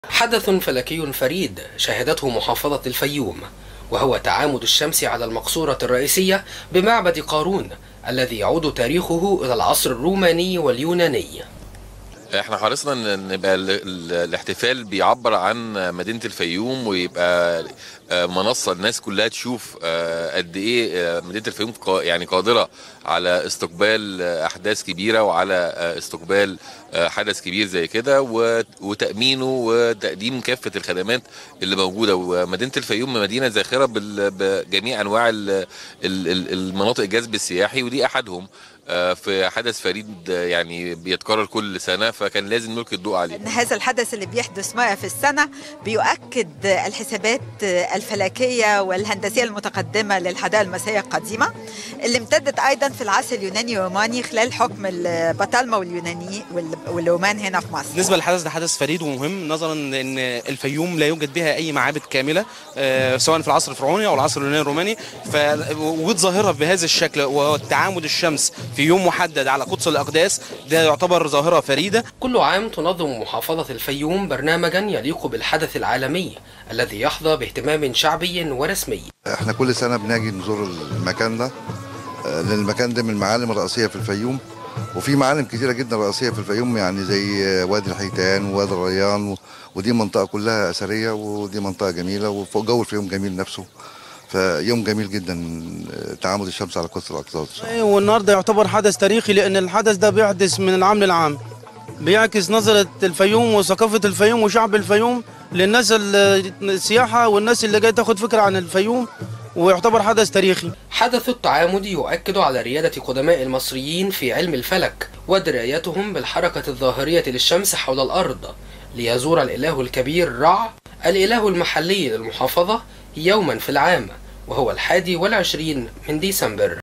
حدث فلكي فريد شهدته محافظة الفيوم وهو تعامد الشمس على المقصورة الرئيسية بمعبد قارون الذي يعود تاريخه إلى العصر الروماني واليوناني احنا حرصنا ان يبقى ال- ال- الاحتفال بيعبر عن مدينه الفيوم ويبقى آه، منصه الناس كلها تشوف آه، قد ايه آه، مدينه الفيوم قا- يعني قادره على استقبال آه، احداث كبيره وعلى آه، استقبال آه، حدث كبير زي كده و- وتامينه وتقديم كافه الخدمات اللي موجوده ومدينه الفيوم مدينه زاخره بال- بجميع انواع ال- ال- ال- المناطق الجذب السياحي ودي احدهم آه، في حدث فريد آه، يعني بيتكرر كل سنه فكان لازم نلقي الضوء عليه ان هذا الحدث اللي بيحدث مرة في السنة بيؤكد الحسابات الفلكية والهندسية المتقدمة للحضارة المصرية القديمة اللي امتدت أيضا في العصر اليوناني الروماني خلال حكم البطالمة واليوناني وال- والرومان هنا في مصر بالنسبه للحدث ده حدث فريد ومهم نظرا لان الفيوم لا يوجد بها اي معابد كامله آه، سواء في العصر الفرعوني او العصر اليوناني الروماني فوجود ظاهره بهذا الشكل والتعامد الشمس في يوم محدد على قدس الاقداس ده يعتبر ظاهره فريده كل عام تنظم محافظة الفيوم برنامجا يليق بالحدث العالمي الذي يحظى باهتمام شعبي ورسمي احنا كل سنه بنجي نزور المكان ده آه، لان المكان ده من المعالم الرئيسيه في الفيوم وفي معالم كتيره جدا رئيسيه في الفيوم يعني زي آه، وادي الحيتان ووادي الريان و- ودي منطقه كلها اثريه ودي منطقه جميله وفوق جو الفيوم جميل نفسه فيوم جميل جدا آه، تعامد الشمس على قدس الاقداس والنهارده يعتبر حدث تاريخي لان الحدث ده بيحدث من العام للعام بيعكس نظرة الفيوم وثقافة الفيوم وشعب الفيوم للناس ال- السياحة والناس اللي جاية تاخد فكرة عن الفيوم ويعتبر حدث تاريخي حدث التعامد يؤكد على ريادة قدماء المصريين في علم الفلك ودرايتهم بالحركة الظاهرية للشمس حول الأرض ليزور الإله الكبير رع الإله المحلي للمحافظة يوما في العام وهو الحادي والعشرين من ديسمبر